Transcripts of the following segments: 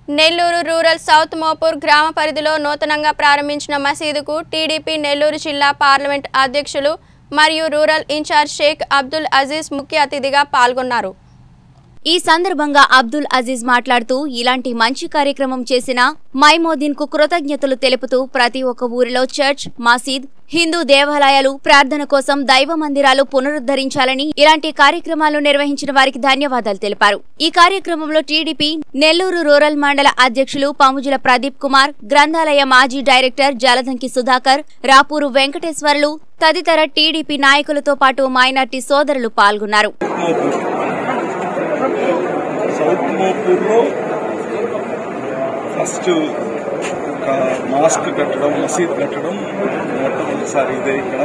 Nellore rural south Mopur గ్రామ పరిధిలో నూతనంగా ప్రారంభించిన మసీదుకు టీడీపీ నెల్లూరు జిల్లా పార్లమెంట్ అధ్యక్షులు మరియు రూరల్ ఇన్ఛార్జ్ షేక్ అబ్దుల్ అజీజ్ ముఖ్య అతిథిగా పాల్గొన్నారు ఈ సందర్భంగా అబ్దుల్ అజీజ్ మాట్లాడుతూ ఇలాంటి మంచి కార్యక్రమం చేసిన మైమోదీన్ కు కృతజ్ఞతలు తెలుపుతూ ప్రతి ఒక్క ఊరిలో చర్చ్ మసీద్ హిందూ దేవాలయాలు ప్రార్థన కోసం దైవ మందిరాలు పునరుద్ధరించాలని ఇలాంటి కార్యక్రమాలు నిర్వహించిన వారికి ధన్యవాదాలు తెలిపారు ఈ కార్యక్రమంలో టీడీపీ నెల్లూరు రూరల్ మండల అధ్యక్షులు పాముజుల ప్రదీప్ కుమార్ గ్రంథాలయ మాజీ డైరెక్టర్ జలదంకి సుధాకర్ రాపూరు వెంకటేశ్వర్లు తదితర టీడీపీ నాయకులతో పాటు మైనార్టీ సోదరులు పాల్గొన్నారు సౌత్ మోపూర్లో ఫస్ట్ ఒక మాస్క్ కట్టడం మసీద్ కట్టడం మొట్టమొదటిసారి ఇదే ఇక్కడ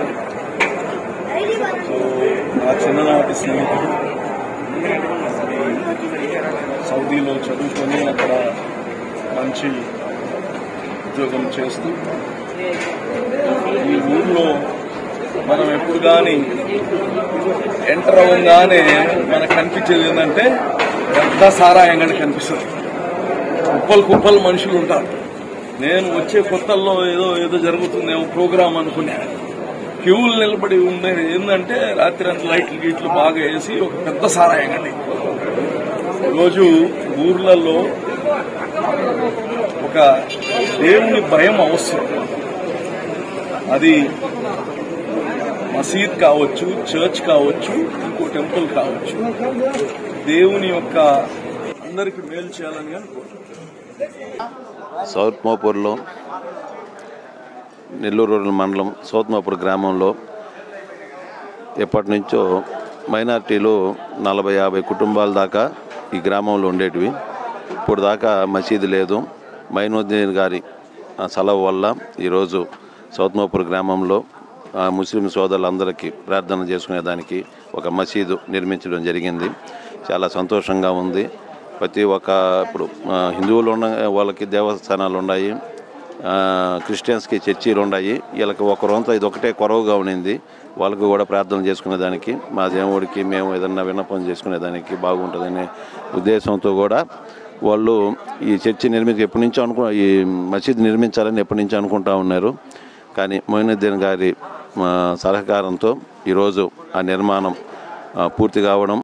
సో నా చిన్ననాటి స్నేహితుడు సౌదీలో చదువుకొని అక్కడ మంచి ఉద్యోగం చేస్తూ ఈ ఊర్లో మనం ఎప్పుడు కానీ ఎంటర్ అవ్వగానే మనకు కనిపించేది ఏంటంటే పెద్ద సారాయం గడి కనిపిస్తుంది కుప్పలు కుప్పలు మనుషులు ఉంటారు నేను వచ్చే కొత్తల్లో ఏదో ఏదో జరుగుతుందేమో ప్రోగ్రామ్ అనుకునే క్యూలు నిలబడి ఉండేది ఏంటంటే రాత్రి అంతా లైట్లు గీట్లు బాగా వేసి ఒక పెద్ద సారాయం గడి రోజు ఊర్లలో ఒక దేవుని భయం అవసరం అది మసీద్ కావచ్చు చర్చ్ కావచ్చు ఇంకో టెంపుల్ కావచ్చు దేవుని యొక్క అందరికి మేలు చేయాలని అనుకుంటున్నాను సౌత్ మోపూర్లో నెల్లూరు రూరల్ మండలం సౌత్ మోపూర్ గ్రామంలో ఎప్పటి నుంచో మైనార్టీలు నలభై యాభై కుటుంబాల దాకా ఈ గ్రామంలో ఉండేటివి ఇప్పుడు దాకా మసీదు లేదు మైనుద్దీన్ గారి ఆ సెలవు వల్ల ఈరోజు సౌత్ మోపూర్ గ్రామంలో ఆ ముస్లిం సోదరులందరికీ ప్రార్థన చేసుకునేదానికి ఒక మసీదు నిర్మించడం జరిగింది చాలా సంతోషంగా ఉంది ప్రతి ఒక్క ఇప్పుడు ఆ, హిందువులు ఉన్న వాళ్ళకి దేవస్థానాలు ఉన్నాయి ఆ, క్రిస్టియన్స్కి చర్చీలు ఉన్నాయి వీళ్ళకి ఒక రొంత ఇది ఒకటే కొరవగా ఉండింది వాళ్ళకు కూడా ప్రార్థన చేసుకునేదానికి మా దేవుడికి మేము ఏదన్నా విన్నపం చేసుకునేదానికి బాగుంటుందనే ఉద్దేశంతో కూడా వాళ్ళు ఈ చర్చి నిర్మించి ఎప్పటి నుంచో అనుకు ఈ మసీద్ నిర్మించాలని ఎప్పటి నుంచో అనుకుంటా ఉన్నారు కానీ మొయినుద్దీన్ గారి ఆ, సహకారంతో ఈరోజు ఆ నిర్మాణం ఆ, పూర్తి కావడం